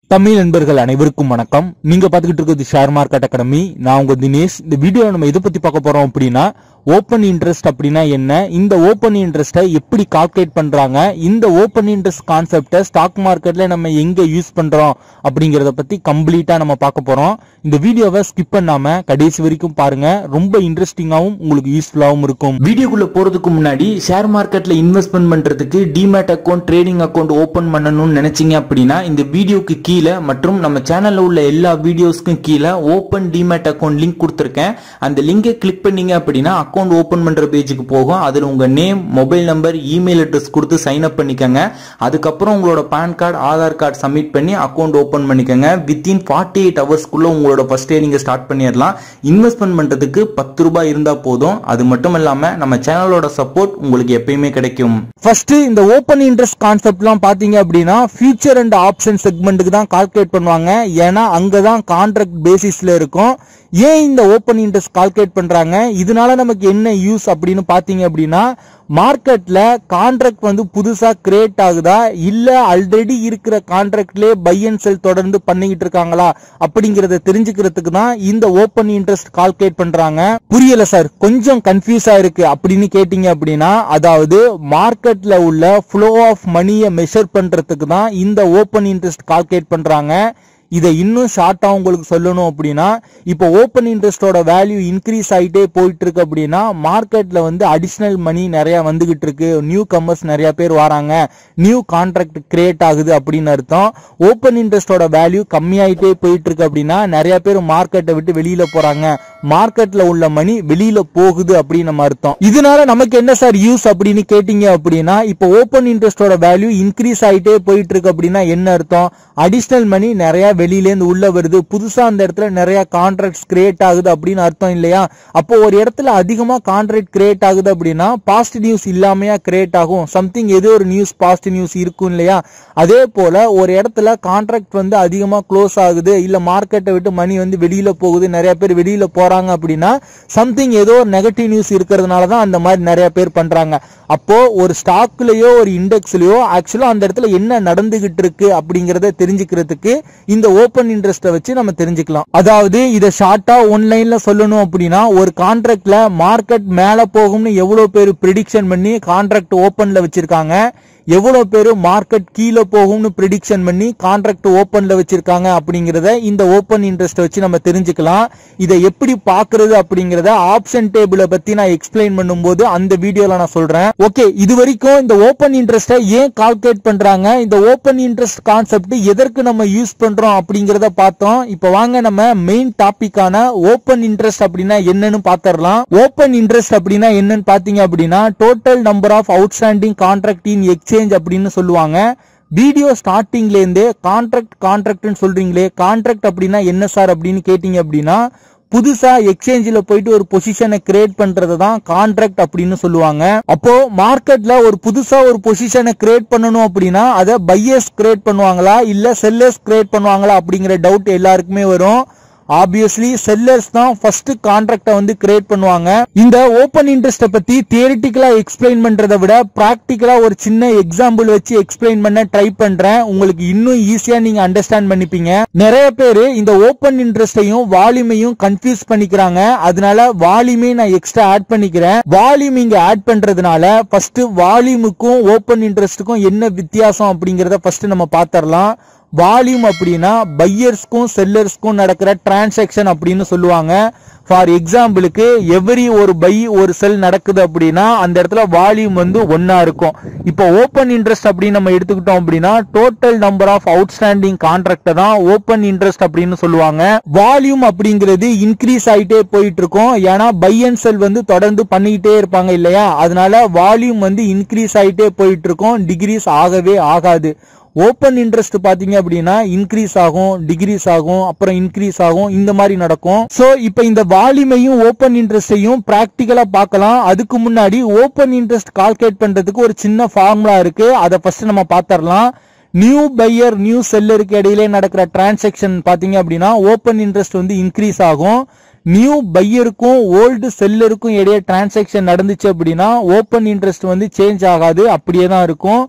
தமிழ் நண்பர்கள் அனைவருக்கும் வணக்கம் நீங்க பாத்துக்கிட்டு இருக்கிறது ஷேர் மார்க்கெட் அகாடமி நான் உங்க தினேஷ் இந்த வீடியோ நம்ம எதை பத்தி பார்க்க போறோம் அப்படின்னா ஓப்பன் இன்ட்ரெஸ்ட் அப்படின்னா என்ன இந்த ஓப்பன் இன்ட்ரெஸ்ட்டை எப்படி கால்குலேட் பண்றாங்க இந்த ஓப்பன் இன்ட்ரெஸ்ட் கான்செப்டை ஸ்டாக் மார்க்கெட்ல நம்ம எங்க யூஸ் பண்றோம் அப்படிங்கறத பத்தி கம்ப்ளீட்டா நம்ம பார்க்க போறோம் இந்த வீடியோவை ஸ்கிப் பண்ணாம கடைசி வரைக்கும் பாருங்க ரொம்ப இன்ட்ரெஸ்டிங்காவும் உங்களுக்கு யூஸ்ஃபுல்லாவும் இருக்கும் வீடியோக்குள்ள போறதுக்கு முன்னாடி ஷேர் மார்க்கெட்ல இன்வெஸ்ட்மெண்ட் பண்றதுக்கு demat account trading account open பண்ணணும்னு நினைச்சீங்க அப்படின்னா இந்த வீடியோக்கு கீழே மற்றும் நம்ம சேனல்ல உள்ள எல்லா வீடியோஸ்க்கும் கீழே ஓபன் டிமேட் அக்கௌண்ட் லிங்க் கொடுத்துருக்கேன் அந்த லிங்கை கிளிக் பண்ணீங்க அப்படின்னா அக்கௌண்ட் ஓபன் பண்ற பேஜுக்கு போகும் அதுல உங்க name mobile number email address கொடுத்து சைன் அப் பண்ணிக்கங்க அதுக்கப்புறம் உங்களோட PAN card Aadhaar card submit பண்ணி அக்கௌண்ட் ஓபன் பண்ணிக்கங்க வித்தின் ஃபார்ட்டி எயிட் ஹவர்ஸ்க்குள்ள உங்களோட ஃபர்ஸ்ட் டே நீங்க ஸ்டார்ட் பண்ணிடலாம் இன்வெஸ்ட்மெண்ட் பண்றதுக்கு பத்து ரூபாய் இருந்தா போதும் அது மட்டும் இல்லாம நம்ம சேனலோட சப்போர்ட் உங்களுக்கு எப்பயுமே கிடைக்கும் ஃபர்ஸ்ட் இந்த ஓப்பன் இன்ட்ரெஸ்ட் கான்செப்ட்லாம் பாத்தீங்க அப்படின்னா ஃபியூச்சர் அண்ட் ஆப்ஷன் செக்மெண்ட்டுக்கு தான் கால்குலேட் பண்ணுவாங்க ஏன்னா அங்கதான் கான்ட்ராக்ட் பேசிஸ்ல இருக்கும் ஏன் இந்த ஓப்பன் இன்ட்ரெஸ்ட் கால்குலேட் பண்றாங்க இதனால நமக்கு என்ன யூஸ் அப்படின்னு பாத்தீங்க அப்படின்னா மார்க்கெட்ல கான்ட்ராக்ட் வந்து புதுசா கிரியேட் ஆகுதா இல்ல ஆல்ரெடி இருக்கிற கான்ட்ராக்ட்லயே பை அண்ட் செல் தொடர்ந்து பண்ணிக்கிட்டு இருக்காங்களா அப்படிங்கறத தெரிஞ்சுக்கிறதுக்கு தான் இந்த ஓப்பன் இன்ட்ரெஸ்ட் கால்குலேட் பண்றாங்க புரியல சார் கொஞ்சம் கன்ஃபியூஸா இருக்கு அப்படின்னு கேட்டீங்க அப்படின்னா அதாவது மார்க்கெட்ல உள்ள ஃப்ளோ ஆஃப் மணியை மெஷர் பண்றதுக்கு தான் இந்த ஓப்பன் இன்ட்ரெஸ்ட் கால்குலேட் பண்றாங்க இதை இன்னும் ஷார்ட்டா உங்களுக்கு சொல்லணும் அப்படின்னா இப்போ ஓப்பன் இன்ட்ரெஸ்டோட வேல்யூ இன்க்ரீஸ் ஆயிட்டே போயிட்டு இருக்கு அப்படின்னா மார்க்கெட்ல வந்து அடிஷனல் மணி நிறைய வந்துகிட்டு இருக்கு நியூ கமர்ஸ் நிறைய பேர் வராங்க நியூ கான்ட்ராக்ட் கிரியேட் ஆகுது அப்படின்னு அர்த்தம் ஓப்பன் இன்ட்ரெஸ்டோட வேல்யூ கம்மியாயிட்டே போயிட்டு இருக்கு அப்படின்னா நிறைய பேர் மார்க்கெட்டை விட்டு வெளியில போறாங்க மார்க்கெட்ல உள்ள மணி வெளியில போகுது அப்படின்னு நம்ம அர்த்தம் இதனால நமக்கு என்ன சார் யூஸ் அப்படின்னு கேட்டீங்க அப்படின்னா இப்போ ஓப்பன் இன்ட்ரெஸ்டோட வேல்யூ இன்க்ரீஸ் ஆயிட்டே போயிட்டு இருக்கு அப்படின்னா என்ன அர்த்தம் அடிஷனல் மணி நிறைய வெளியில இருந்து உள்ள வருது புதுசா அந்த இடத்துல நிறைய கான்ட்ராக்ட்ஸ் கிரியேட் ஆகுது அப்படின்னு அர்த்தம் இல்லையா அப்போ ஒரு இடத்துல அதிகமா கான்ட்ராக்ட் கிரியேட் ஆகுது அப்படின்னா பாஸ்ட் நியூஸ் இல்லாமையா கிரியேட் ஆகும் சம்திங் ஏதோ ஒரு நியூஸ் பாஸ்ட் நியூஸ் இருக்கும் இல்லையா அதே போல ஒரு இடத்துல கான்ட்ராக்ட் வந்து அதிகமா க்ளோஸ் ஆகுது இல்ல மார்க்கெட்டை விட்டு மணி வந்து வெளியில போகுது நிறைய பேர் வெளியில போறாங்க அப்படின்னா சம்திங் ஏதோ ஒரு நெகட்டிவ் நியூஸ் இருக்கிறதுனால தான் அந்த மாதிரி நிறைய பேர் பண்றாங்க அப்போ ஒரு ஸ்டாக்லயோ ஒரு இண்டெக்ஸ்லயோ ஆக்சுவலா அந்த இடத்துல என்ன நடந்துகிட்டு இருக்கு அப்படிங்கறத தெரிஞ்சுக்கிறதுக்கு இந்த ஓப்பன் இன்ட்ரெஸ்ட வச்சு நம்ம தெரிஞ்சுக்கலாம் அதாவது இத ஷார்ட்டா ஒன்லைன்ல சொல்லணும் அப்படின்னா ஒரு கான்ட்ராக்ட்ல மார்க்கெட் மேல போகும்னு எவ்வளவு பேர் ப்ரிடிக்ஷன் பண்ணி கான்ட்ராக்ட் ஓப்பன்ல வச்சிருக்காங்க எவ்வளவு பேர் மார்க்கெட் கீழே போகும்னு ப்ரிடிக்ஷன் பண்ணி கான்ட்ராக்ட் ஓப்பன்ல வச்சிருக்காங்க அப்படிங்கறத இந்த ஓப்பன் இன்ட்ரெஸ்ட் வச்சு நம்ம தெரிஞ்சுக்கலாம் இதை எப்படி பாக்குறது அப்படிங்கறத ஆப்ஷன் டேபிள பத்தி நான் எக்ஸ்பிளைன் பண்ணும்போது அந்த வீடியோல நான் சொல்றேன் ஓகே இது வரைக்கும் இந்த ஓப்பன் இன்ட்ரெஸ்ட ஏன் கால்குலேட் பண்றாங்க இந்த ஓப்பன் இன்ட்ரெஸ்ட் கான்செப்ட் எதற்கு நம்ம யூஸ் பண்றோம் அப்படிங்கறத பார்த்தோம் இப்போ வாங்க நம்ம மெயின் டாபிக்கான ஓப்பன் இன்ட்ரெஸ்ட் அப்படின்னா என்னன்னு பாத்திரலாம் ஓப்பன் இன்ட்ரெஸ்ட் அப்படின்னா என்னன்னு பாத்தீங்க அப்படின்னா total number of outstanding contract in exchange அப்படின்னு சொல்லுவாங்க வீடியோ ஸ்டார்டிங்ல இருந்தே கான்ட்ராக்ட் கான்ட்ராக்ட்னு சொல்றீங்களே கான்ட்ராக்ட் அப்படின்னா என்ன சார் அப்படின்னு கேட்டீங்க அப்படின்னா புதுசா எக்ஸ்சேஞ்சில் போயிட்டு ஒரு பொசிஷனை கிரியேட் பண்றது தான் கான்ட்ராக்ட் அப்படின்னு சொல்லுவாங்க அப்போ மார்க்கெட்ல ஒரு புதுசா ஒரு பொசிஷனை கிரியேட் பண்ணணும் அப்படின்னா அதை பையர்ஸ் கிரியேட் பண்ணுவாங்களா இல்ல செல்லர்ஸ் கிரியேட் பண்ணுவாங்களா அப்படிங்கிற டவுட் எல்லாருக்குமே வரும் ஆப்வியஸ்லி செல்லர்ஸ் தான் ஃபர்ஸ்ட் கான்ட்ராக்டை வந்து கிரியேட் பண்ணுவாங்க இந்த ஓப்பன் இன்ட்ரெஸ்ட பத்தி தியரிட்டிக்கலா எக்ஸ்பிளைன் பண்றதை விட பிராக்டிக்கலா ஒரு சின்ன எக்ஸாம்பிள் வச்சு எக்ஸ்பிளைன் பண்ண ட்ரை பண்றேன் உங்களுக்கு இன்னும் ஈஸியா நீங்க அண்டர்ஸ்டாண்ட் பண்ணிப்பீங்க நிறைய பேர் இந்த ஓப்பன் இன்ட்ரெஸ்டையும் வால்யூமையும் கன்ஃபியூஸ் பண்ணிக்கிறாங்க அதனால வால்யூமே நான் எக்ஸ்ட்ரா ஆட் பண்ணிக்கிறேன் வால்யூம் இங்க ஆட் பண்றதுனால ஃபர்ஸ்ட் வால்யூமுக்கும் ஓப்பன் இன்ட்ரெஸ்ட்டுக்கும் என்ன வித்தியாசம் அப்படிங்கறத ஃபர்ஸ்ட் நம்ம பாத்திரலாம் வால்யூம் அப்படின்னா பையர்ஸ்க்கும் செல்லர்ஸ்க்கும் நடக்கிற டிரான்சாக்ஷன் அப்படின்னு சொல்லுவாங்க ஃபார் எக்ஸாம்பிளுக்கு எவ்ரி ஒரு பை ஒரு செல் நடக்குது அப்படின்னா அந்த இடத்துல வால்யூம் வந்து ஒன்னா இருக்கும் இப்போ ஓப்பன் இன்ட்ரெஸ்ட் அப்படின்னு நம்ம எடுத்துக்கிட்டோம் அப்படின்னா total number of outstanding contract தான் ஓப்பன் இன்ட்ரெஸ்ட் அப்படின்னு சொல்லுவாங்க வால்யூம் அப்படிங்கிறது இன்க்ரீஸ் ஆயிட்டே போயிட்டு இருக்கும் ஏன்னா பை அண்ட் செல் வந்து தொடர்ந்து பண்ணிக்கிட்டே இருப்பாங்க இல்லையா அதனால வால்யூம் வந்து இன்க்ரீஸ் ஆயிட்டே போயிட்டு இருக்கும் டிகிரீஸ் ஆகவே ஆகாது ஓப்பன் இன்ட்ரெஸ்ட் பாத்தீங்க அப்படின்னா இன்க்ரீஸ் ஆகும் டிகிரீஸ் ஆகும் அப்புறம் இன்க்ரீஸ் ஆகும் இந்த மாதிரி நடக்கும் சோ இப்போ இந்த வால்யூமையும் ஓப்பன் இன்ட்ரெஸ்டையும் பிராக்டிக்கலா பார்க்கலாம் அதுக்கு முன்னாடி ஓப்பன் இன்ட்ரெஸ்ட் கால்குலேட் பண்றதுக்கு ஒரு சின்ன ஃபார்முலா இருக்கு அதை ஃபர்ஸ்ட் நம்ம பாத்திரலாம் நியூ பையர் நியூ செல்லருக்கு இடையிலே நடக்கிற டிரான்சாக்ஷன் பாத்தீங்க அப்படின்னா ஓப்பன் இன்ட்ரெஸ்ட் வந்து இன்க்ரீஸ் ஆகும் நியூ பையருக்கும் ஓல்டு செல்லருக்கும் இடையே டிரான்சாக்ஷன் நடந்துச்சு அப்படின்னா ஓப்பன் இன்ட்ரெஸ்ட் வந்து சேஞ்ச் ஆகாது அப்படியே தான் இருக்கும்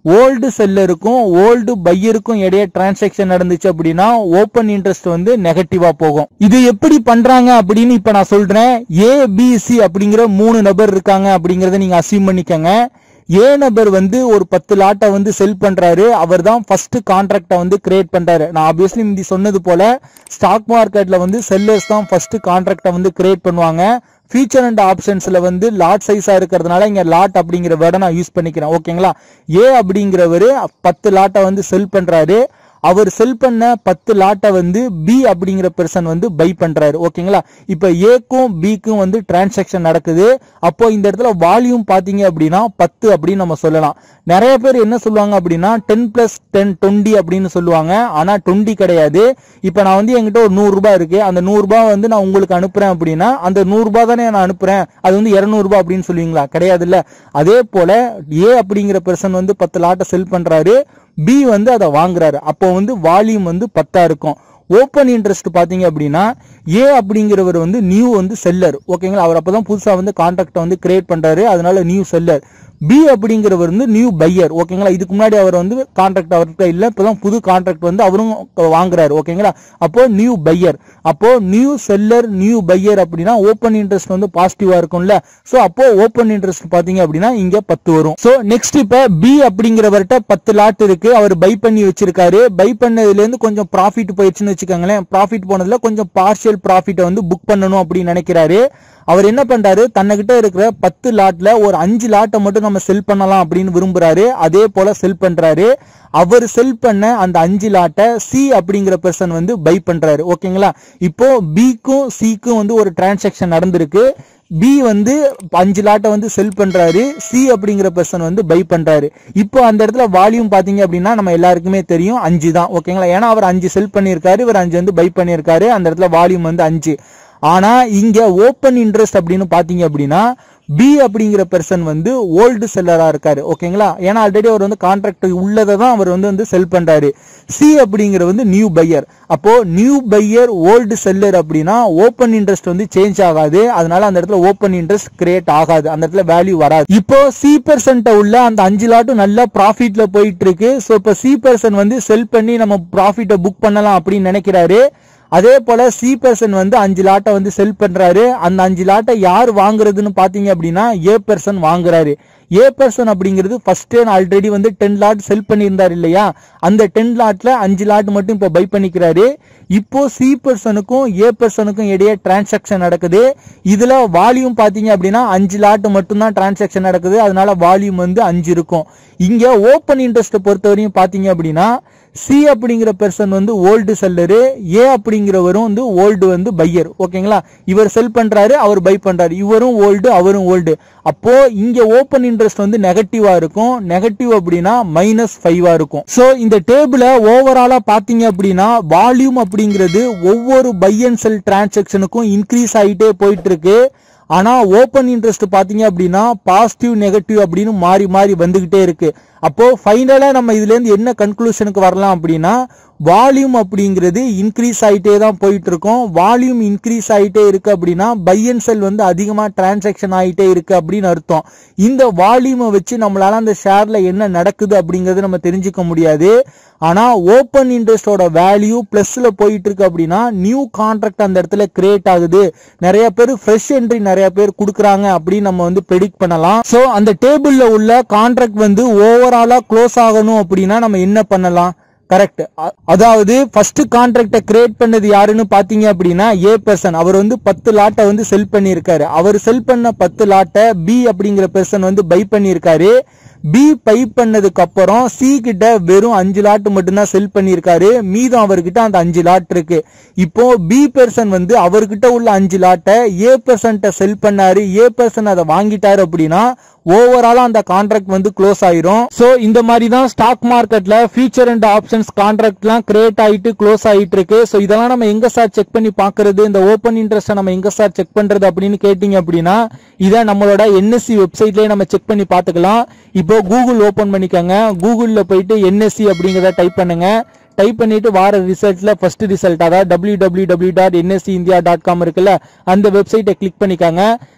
ஓல்டு செல்லருக்கும் ஓல்டு பையருக்கும் இடையே டிரான்சாக்ஷன் நடந்துச்சு அப்படின்னா ஓப்பன் இன்ட்ரெஸ்ட் வந்து நெகட்டிவா போகும் இது எப்படி பண்றாங்க அப்படின்னு இப்ப நான் சொல்றேன் ஏ பி சி அப்படிங்கிற மூணு நபர் இருக்காங்க அப்படிங்கறத நீங்க அசியூம் பண்ணிக்கங்க ஏ நபர் வந்து ஒரு பத்து லாட்டை வந்து செல் பண்றாரு அவர் தான் ஃபர்ஸ்ட் கான்ட்ராக்டை வந்து கிரியேட் பண்றாரு நான் ஆப்வியஸ்லி முந்தி சொன்னது போல ஸ்டாக் மார்க்கெட்ல வந்து செல்லர்ஸ் தான் ஃபர்ஸ்ட் கான்ட்ராக்டை வந்து கிரியேட் பண்ணுவாங்க ஃபியூச்சர் அண்ட் ஆப்ஷன்ஸ்ல வந்து லாட் சைஸா இருக்கிறதுனால இங்க லாட் அப்படிங்கிற வேர்டை நான் யூஸ் பண்ணிக்கிறேன் ஓகேங்களா ஏ அப்படிங்கிறவரு பத்து லாட்டை வந்து செல் பண்றாரு அவர் செல் பண்ண பத்து லாட்டை வந்து பி அப்படிங்கிற பெர்சன் வந்து பை பண்றாரு ஓகேங்களா இப்ப ஏக்கும் பிக்கும் வந்து டிரான்சாக்ஷன் நடக்குது அப்போ இந்த இடத்துல வால்யூம் பாத்தீங்க அப்படின்னா பத்து அப்படின்னு நம்ம சொல்லலாம் நிறைய பேர் என்ன சொல்லுவாங்க அப்படின்னா டென் பிளஸ் டென் டுவெண்ட்டி அப்படின்னு சொல்லுவாங்க ஆனா டுவெண்ட்டி கிடையாது இப்ப நான் வந்து என்கிட்ட ஒரு நூறு ரூபாய் இருக்கு அந்த நூறு ரூபாய் வந்து நான் உங்களுக்கு அனுப்புறேன் அப்படின்னா அந்த நூறு ரூபாய் தானே நான் அனுப்புறேன் அது வந்து இருநூறு ரூபாய் அப்படின்னு சொல்லுவீங்களா கிடையாது இல்ல அதே போல ஏ அப்படிங்கிற பெர்சன் வந்து பத்து லாட்டை செல் பண்றாரு பி வந்து அதை வாங்குறாரு அப்போ வந்து வால்யூம் வந்து பத்தா இருக்கும் ஓப்பன் இன்ட்ரெஸ்ட் பாத்தீங்க அப்படின்னா ஏ அப்படிங்கிறவர் வந்து நியூ வந்து செல்லர் ஓகேங்களா அவர் அப்பதான் புதுசா வந்து கான்ட்ராக்டை வந்து கிரியேட் பண்றாரு அதனால நியூ செல்லர் பி அப்படிங்கிறவர் வந்து நியூ பையர் ஓகேங்களா இதுக்கு முன்னாடி அவர் வந்து கான்ட்ராக்ட் அவர்கிட்ட இல்ல இப்பதான் புது கான்ட்ராக்ட் வந்து அவரும் வாங்குறாரு ஓகேங்களா அப்போ நியூ பையர் அப்போ நியூ செல்லர் நியூ பையர் அப்படின்னா ஓப்பன் இன்ட்ரெஸ்ட் வந்து பாசிட்டிவா இருக்கும்ல சோ அப்போ ஓப்பன் இன்ட்ரெஸ்ட் பாத்தீங்க அப்படின்னா இங்க பத்து வரும் சோ நெக்ஸ்ட் இப்ப பி அப்படிங்கிறவர்கிட்ட பத்து லாட் இருக்கு அவர் பை பண்ணி வச்சிருக்காரு பை பண்ணதுல இருந்து கொஞ்சம் ப்ராஃபிட் போயிடுச்சுன்னு வச்சுக்கோங்களேன் ப்ராஃபிட் போனதுல கொஞ்சம் பார்ஷியல் ப்ராஃபிட்டை வந்து புக் பண்ணணும் அப்படின்னு நினைக்கிறாரு அவர் என்ன பண்றாரு தன்னுகிட்ட இருக்கிற பத்து லாட்ல ஒரு அஞ்சு லாட்டை மட்டும் நம்ம செல் பண்ணலாம் அப்படின்னு விரும்புறாரு அதே போல செல் பண்றாரு அவர் செல் பண்ண அந்த அஞ்சு லாட்டை சி அப்படிங்கிற பெர்சன் வந்து பை பண்றாரு ஓகேங்களா இப்போ பிக்கும் சிக்கும் வந்து ஒரு டிரான்சாக்ஷன் நடந்திருக்கு பி வந்து அஞ்சு லாட்டை வந்து செல் பண்றாரு சி அப்படிங்கிற பெர்சன் வந்து பை பண்றாரு இப்போ அந்த இடத்துல வால்யூம் பாத்தீங்க அப்படின்னா நம்ம எல்லாருக்குமே தெரியும் அஞ்சு தான் ஓகேங்களா ஏன்னா அவர் அஞ்சு செல் பண்ணியிருக்காரு இவர் அஞ்சு வந்து பை பண்ணியிருக்காரு அந்த இடத்துல வால்யூம் வந்து அஞ்சு ஆனா இங்க ஓப்பன் இன்ட்ரெஸ்ட் அப்படின்னு பாத்தீங்க அப்படின்னா பி அப்படிங்கிற பெர்சன் வந்து ஓல்டு செல்லரா இருக்காரு ஓகேங்களா ஏன்னா ஆல்ரெடி அவர் வந்து கான்ட்ராக்ட் உள்ளதை தான் அவர் வந்து வந்து செல் பண்றாரு சி அப்படிங்கிற வந்து நியூ பையர் அப்போ நியூ பையர் ஓல்டு செல்லர் அப்படின்னா ஓப்பன் இன்ட்ரெஸ்ட் வந்து சேஞ்ச் ஆகாது அதனால அந்த இடத்துல ஓப்பன் இன்ட்ரெஸ்ட் கிரியேட் ஆகாது அந்த இடத்துல வேல்யூ வராது இப்போ சி பெர்சன்ட்ட உள்ள அந்த அஞ்சு லாட்டும் நல்லா ப்ராஃபிட்ல போயிட்டு இருக்கு ஸோ இப்போ சி பெர்சன் வந்து செல் பண்ணி நம்ம ப்ராஃபிட்டை புக் பண்ணலாம் அப்படின்னு நினைக்கிறாரு அதே போல சி பெர்சன் வந்து அஞ்சு லாட்டை வந்து செல் பண்றாரு அந்த அஞ்சு லாட்டை யார் வாங்குறதுன்னு பாத்தீங்க அப்படின்னா ஏ பெர்சன் வாங்குறாரு ஏ பெர்சன் அப்படிங்கிறது ஃபர்ஸ்ட் ஆல்ரெடி வந்து டென் லாட் செல் பண்ணியிருந்தாரு இல்லையா அந்த டென் லாட்ல அஞ்சு லாட் மட்டும் இப்போ பை பண்ணிக்கிறாரு இப்போ சி பெர்சனுக்கும் ஏ பெர்சனுக்கும் இடையே டிரான்சாக்ஷன் நடக்குது இதுல வால்யூம் பாத்தீங்க அப்படின்னா அஞ்சு லாட் மட்டும் தான் டிரான்சாக்ஷன் நடக்குது அதனால வால்யூம் வந்து அஞ்சு இருக்கும் இங்க ஓப்பன் இன்ட்ரெஸ்ட் பொறுத்தவரையும் பாத்தீங்க அப்படின்னா சி அப்படிங்கிற பெர்சன் வந்து ஓல்டு செல்லரு ஏ அப்படிங்கிறவரும் வந்து ஓல்டு வந்து பையர் ஓகேங்களா இவர் செல் பண்றாரு அவர் பை பண்றாரு இவரும் ஓல்டு அவரும் ஓல்டு அப்போ இங்க ஓப்பன் இன்ட்ரெஸ்ட் வந்து நெகட்டிவா இருக்கும் நெகட்டிவ் அப்படின்னா மைனஸ் ஃபைவா இருக்கும் சோ இந்த டேபிள ஓவராலா பாத்தீங்க அப்படின்னா வால்யூம் அப்படிங்கிறது ஒவ்வொரு பை அண்ட் செல் டிரான்சாக்ஷனுக்கும் இன்க்ரீஸ் ஆகிட்டே போயிட்டு இருக்கு ஆனா ஓப்பன் இன்ட்ரெஸ்ட் பாத்தீங்க அப்படின்னா பாசிட்டிவ் நெகட்டிவ் அப்படின்னு மாறி மாறி வந்துகிட்டே இருக்கு அப்போ ஃபைனலா நம்ம இதுல இருந்து என்ன கன்க்ளூஷனுக்கு வரலாம் அப்படின்னா வால்யூம் அப்படிங்கிறது இன்க்ரீஸ் ஆயிட்டே தான் போயிட்டு இருக்கும் வால்யூம் இன்க்ரீஸ் ஆயிட்டே இருக்கு அப்படின்னா பை அண்ட் செல் வந்து அதிகமா டிரான்சாக்ஷன் ஆயிட்டே இருக்கு அப்படின்னு அர்த்தம் இந்த வால்யூமை வச்சு நம்மளால அந்த ஷேர்ல என்ன நடக்குது அப்படிங்கறது நம்ம தெரிஞ்சுக்க முடியாது ஆனா ஓப்பன் இன்ட்ரெஸ்டோட வேல்யூ பிளஸ்ல போயிட்டு இருக்கு அப்படின்னா நியூ கான்ட்ராக்ட் அந்த இடத்துல கிரியேட் ஆகுது நிறைய பேர் ஃப்ரெஷ் என்ட்ரி நிறைய பேர் கொடுக்குறாங்க அப்படின்னு நம்ம வந்து ப்ரெடிக்ட் பண்ணலாம் சோ அந்த டேபிள்ல உள்ள கான்ட்ராக்ட் வந்து ஓவராலா க்ளோஸ் ஆகணும் அப்படின்னா நம்ம என்ன பண்ணலாம் கரெக்ட் அதாவது ஃபர்ஸ்ட் கான்ட்ராக்ட கிரியேட் பண்ணது யாருன்னு பாத்தீங்க அப்படின்னா ஏ பெர்சன் அவர் வந்து பத்து லாட்டை வந்து செல் பண்ணியிருக்காரு அவர் செல் பண்ண பத்து லாட்டை பி அப்படிங்கிற பெர்சன் வந்து பை பண்ணியிருக்காரு பி பை பண்ணதுக்கு அப்புறம் சி கிட்ட வெறும் அஞ்சு லாட் மட்டும்தான் செல் பண்ணியிருக்காரு மீதம் அவர்கிட்ட அந்த அஞ்சு லாட் இருக்கு இப்போ பி பெர்சன் வந்து அவர்கிட்ட உள்ள அஞ்சு லாட்டை ஏ பெர்சன்ட்ட செல் பண்ணாரு ஏ பெர்சன் அதை வாங்கிட்டாரு அப்படின்னா ஓவராலா அந்த கான்ட்ராக்ட் வந்து க்ளோஸ் ஆயிரும் சோ இந்த மாதிரி தான் ஸ்டாக் மார்க்கெட்ல ஃபியூச்சர் அண்ட் ஆப்ஷன்ஸ் கான்ட்ராக்ட்லாம் கிரியேட் ஆயிட்டு க்ளோஸ் ஆயிட்டு இருக்கு சோ இதெல்லாம் நம்ம எங்க சார் செக் பண்ணி பாக்குறது இந்த ஓப்பன் இன்ட்ரெஸ்ட் நம்ம எங்க சார் செக் பண்றது அப்படின்னு கேட்டீங்க அப்படின்னா இதை நம்மளோட என்எஸ்சி வெப்சைட்லயே நம்ம செக் பண்ணி பாத்துக்கலாம் இப்போ கூகுள் ஓபன் பண்ணிக்கோங்க கூகுள்ல போயிட்டு என்எஸ்சி அப்படிங்கறத டைப் பண்ணுங்க டைப் பண்ணிட்டு வார ரிசல்ட்ல ஃபர்ஸ்ட் ரிசல்ட் அதாவது W W W dot NSC India dot com இருக்குல்ல அந்த வெப்சைட்டை கிளிக் பண்ணிக்காங்க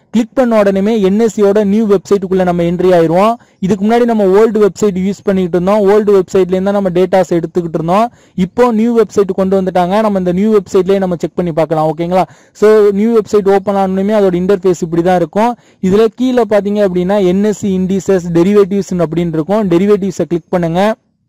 கிளிக் பண்ண உடனே என்எஸ்சியோட நியூ வெப்சைட்டுக்குள்ள நம்ம என்ட்ரி ஆயிருவோம் இதுக்கு முன்னாடி நம்ம ஓல்டு வெப்சைட் யூஸ் பண்ணிட்டு இருந்தோம் ஓல்டு வெப்சைட்ல இருந்தா நம்ம டேட்டாஸ் எடுத்துக்கிட்டு இருந்தோம் இப்போ நியூ வெப்சைட் கொண்டு வந்துட்டாங்க நம்ம இந்த நியூ வெப்சைட்லயே நம்ம செக் பண்ணி பார்க்கலாம் ஓகேங்களா ஸோ நியூ வெப்சைட் ஓப்பன் ஆனதுமே அதோட இன்டர்ஃபேஸ் இப்படி தான் இருக்கும் இதுல கீழே பாத்தீங்க அப்படின்னா என்எஸ்சி இண்டிசஸ் டெரிவேட்டிவ்ஸ் அப்படின்னு இருக்கும் டெரிவேட்டிவ்ஸை கிளிக் பண்ணுங்க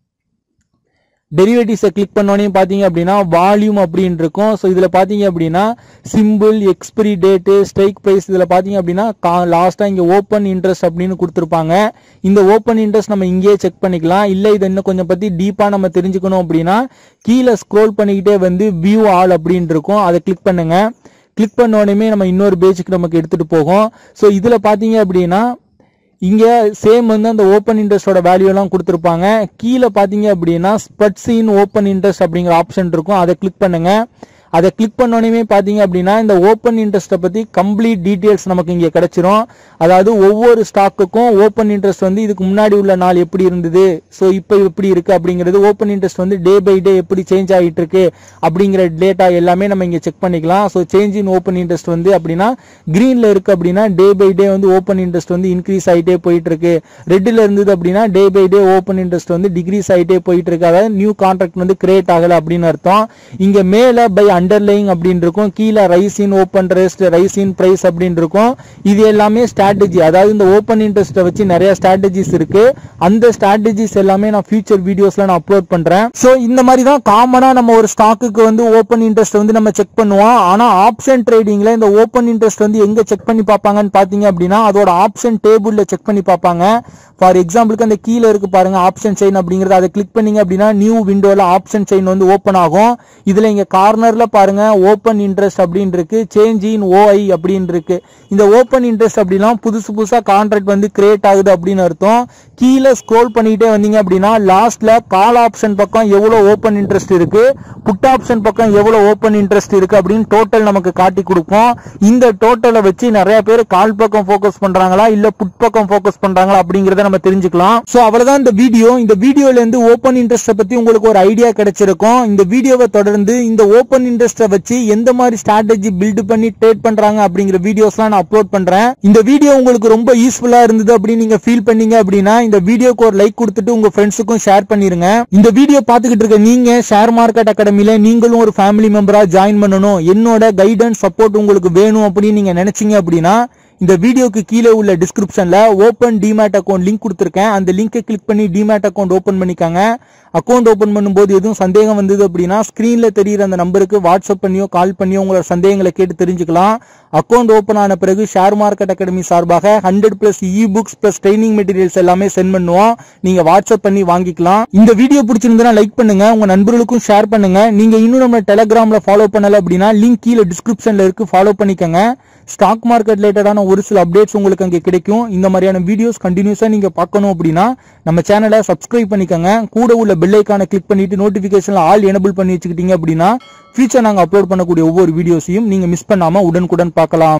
டெரிவேட்டிவ்ஸை கிளிக் பண்ணோடனே பார்த்தீங்க அப்படின்னா வால்யூம் அப்படின்னு இருக்கும் ஸோ இதில் பார்த்தீங்க அப்படின்னா simple expiry date strike price இதில் பார்த்தீங்க அப்படின்னா லாஸ்ட்டாக இங்கே ஓப்பன் இன்ட்ரெஸ்ட் அப்படின்னு கொடுத்துருப்பாங்க இந்த ஓப்பன் இன்ட்ரெஸ்ட் நம்ம இங்கேயே செக் பண்ணிக்கலாம் இல்லை இதை இன்னும் கொஞ்சம் பற்றி டீப்பாக நம்ம தெரிஞ்சுக்கணும் அப்படின்னா கீழே ஸ்க்ரோல் பண்ணிக்கிட்டே வந்து வியூ ஆல் அப்படின்னு இருக்கும் அதை கிளிக் பண்ணுங்க கிளிக் பண்ண உடனே நம்ம இன்னொரு பேஜுக்கு நமக்கு எடுத்துகிட்டு போகும் ஸோ இதில் பார்த்தீங்க அப்படின்னா இங்க சேம் வந்து அந்த ஓப்பன் இன்ட்ரெஸ்டோட வேல்யூ எல்லாம் கொடுத்துருப்பாங்க கீழே பாத்தீங்க அப்படின்னா ஸ்பட்ஸ் இன் ஓப்பன் இன்ட்ரெஸ்ட் அப்படிங்கிற ஆப்ஷன் இருக்கும் அதை கிளிக் பண்ணுங்க அதை கிளிக் பண்ணோடனே பாத்தீங்க அப்படின்னா இந்த ஓப்பன் இன்ட்ரெஸ்ட்டை பத்தி கம்ப்ளீட் டீடைல்ஸ் நமக்கு இங்க கிடைச்சிரும் அதாவது ஒவ்வொரு ஸ்டாக்குக்கும் ஓப்பன் இன்ட்ரெஸ்ட் வந்து இதுக்கு முன்னாடி உள்ள நாள் எப்படி இருந்தது ஸோ இப்போ எப்படி இருக்கு அப்படிங்கிறது ஓப்பன் இன்ட்ரெஸ்ட் வந்து டே பை டே எப்படி சேஞ்ச் ஆகிட்டு இருக்கு அப்படிங்கிற டேட்டா எல்லாமே நம்ம இங்க செக் பண்ணிக்கலாம் so change in open interest வந்து அப்படின்னா கிரீன்ல இருக்கு அப்படின்னா டே பை டே வந்து ஓப்பன் இன்ட்ரெஸ்ட் வந்து இன்க்ரீஸ் ஆகிட்டே போயிட்டு இருக்கு ரெட்ல இருந்தது அப்படின்னா day by day open interest வந்து டிகிரீஸ் ஆகிட்டே போயிட்டு இருக்கு அதாவது நியூ கான்ட்ராக்ட் வந்து கிரியேட் ஆகல அப்படின்னு அர்த்தம் இங்க மேல பை அண்டர்லைங் அப்படின்னு இருக்கும் கீழே rise in open rest rise in price அப்படின்னு இருக்கும் இது எல்லாமே ஸ்ட்ராட்டஜி அதாவது இந்த ஓப்பன் இன்ட்ரெஸ்ட்டை வச்சு நிறைய ஸ்ட்ராட்டஜிஸ் இருக்கு அந்த ஸ்ட்ராட்டஜிஸ் எல்லாமே நான் ஃபியூச்சர் வீடியோஸ்ல நான் அப்லோட் பண்றேன் ஸோ இந்த மாதிரி தான் காமனா நம்ம ஒரு ஸ்டாக்குக்கு வந்து ஓப்பன் இன்ட்ரெஸ்ட் வந்து நம்ம செக் பண்ணுவோம் ஆனா ஆப்ஷன் ட்ரேடிங்ல இந்த ஓப்பன் இன்ட்ரெஸ்ட் வந்து எங்க செக் பண்ணி பார்ப்பாங்கன்னு பாத்தீங்க அப்படின்னா அதோட ஆப்ஷன் டேபிள்ல செக் பண்ணி பார்ப்பாங்க ஃபார் எக்ஸாம்பிளுக்கு அந்த கீழே இருக்கு பாருங்க ஆப்ஷன் செயின் அப்படிங்கறது அதை கிளிக் பண்ணீங்க அப்படின்னா நியூ விண்டோல ஆப்ஷன் செயின் வந்து ஓப்பன் ஆகும் இதுல இங்க கார்னர்ல பாருங்க ஓப்பன் இன்ட்ரெஸ்ட் அப்படின்னு இருக்கு சேஞ்ச் இன் ஓஐ அப்படின்னு இருக்கு இந்த ஓப்பன் இன்ட்ரெஸ்ட் அப்படின்னா புதுசு புதுசா கான்ட்ராக்ட் வந்து கிரியேட் ஆகுது அப்படின்னு அர்த்தம் கீழே ஸ்க்ரோல் பண்ணிட்டே வந்தீங்க அப்படின்னா லாஸ்ட்ல கால் ஆப்ஷன் பக்கம் எவ்வளவு ஓப்பன் இன்ட்ரெஸ்ட் இருக்கு புட் ஆப்ஷன் பக்கம் எவ்வளவு ஓப்பன் இன்ட்ரெஸ்ட் இருக்கு அப்படின்னு டோட்டல் நமக்கு காட்டி கொடுக்கும் இந்த டோட்டலை வச்சு நிறைய பேர் கால் பக்கம் ஃபோக்கஸ் பண்றாங்களா இல்ல புட் பக்கம் ஃபோக்கஸ் பண்றாங்களா அப்படிங்கறத நம்ம தெரிஞ்சுக்கலாம் சோ அவ்வளவுதான் இந்த வீடியோ இந்த வீடியோல இருந்து ஓப்பன் இன்ட்ரெஸ்ட் பத்தி உங்களுக்கு ஒரு ஐடியா கிடைச்சிருக்கும் இந்த வீடியோவை தொடர்ந்து இந்த ஓப்பன் இன்ட்ரெஸ்ட வச்சு எந்த மாதிரி ஸ்ட்ராட்டஜி பில்ட் பண்ணி ட்ரேட் பண்றாங்க அப்படிங்கிற வீடியோஸ்லாம் நான் அப்லோட் பண்றேன் இந்த வீடியோ உங்களுக்கு ரொம்ப யூஸ்ஃபுல்லா இருந்தது அப்படின்னு நீங்க ஃபீல் பண்ணீங்க அப்படின்னா இந்த வீடியோக்கு ஒரு லைக் கொடுத்துட்டு உங்க ஃப்ரெண்ட்ஸுக்கும் ஷேர் பண்ணிருங்க இந்த வீடியோ பார்த்துக்கிட்டு இருக்க நீங்க ஷேர் மார்க்கெட் அகாடமில நீங்களும் ஒரு ஃபேமிலி மெம்பரா ஜாயின் பண்ணணும் என்னோட கைடன்ஸ் சப்போர்ட் உங்களுக்கு வேணும் அப்படின்னு நீங்க நினைச்சீங்க அப்படின்னா இந்த வீடியோக்கு கீழே உள்ள டிஸ்கிரிப்ஷன்ல ஓப்பன் டிமேட் அக்கௌண்ட் லிங்க் கொடுத்துருக்கேன் அந்த லிங்கை கிளிக் பண்ணி டிமேட் அக்கௌண்ட் ஓபன் பண்ணிக்கோங்க அக்கௌண்ட் ஓபன் பண்ணும்போது எதுவும் சந்தேகம் வந்தது அப்படின்னா ஸ்கிரீன்ல தெரியுற அந்த நம்பருக்கு வாட்ஸ்அப் பண்ணியோ கால் பண்ணியோ உங்களோட சந்தேகங்களை கேட்டு தெரிஞ்சுக்கலாம் அக்கௌண்ட் ஓபன் ஆன பிறகு ஷேர் மார்க்கெட் அகாடமி சார்பாக hundred plus e books plus training materials எல்லாமே சென்ட் பண்ணுவோம் நீங்க வாட்ஸ்அப் பண்ணி வாங்கிக்கலாம் இந்த வீடியோ பிடிச்சிருந்தா லைக் பண்ணுங்க உங்க நண்பர்களுக்கும் ஷேர் பண்ணுங்க நீங்க இன்னும் நம்ம டெலிகிராம்ல ஃபாலோ பண்ணல அப்படின்னா லிங்க் கீழே டிஸ்கிரிப்ஷன்ல இருக்கு ஃபாலோ பண்ணிக்கோங்க ஸ்டாக் மார்க்கெட் ரிலேட்டடான ஒரு சில அப்டேட்ஸ் உங்களுக்கு அங்கே கிடைக்கும் இந்த மாதிரியான வீடியோஸ் கண்டினியூஸா நீங்க பார்க்கணும் அப்படின்னா நம்ம சேனலை சப்ஸ்கிரைப் பண்ணிக்கோங்க கூட உள்ள பெல் ஐக்கானை கிளிக் பண்ணிட்டு நோட்டிபிகேஷன்ல ஆல் எனபிள் பண்ணி வச்சுக்கிட்டீங்க அப்படின்னா ஃபியூச்சர் நாங்க அப்லோட் பண்ணக்கூடிய ஒவ்வொரு வீடியோஸையும் நீங்க மிஸ் பண்ணாம உடனுக்குடன் பார்க்கலாம்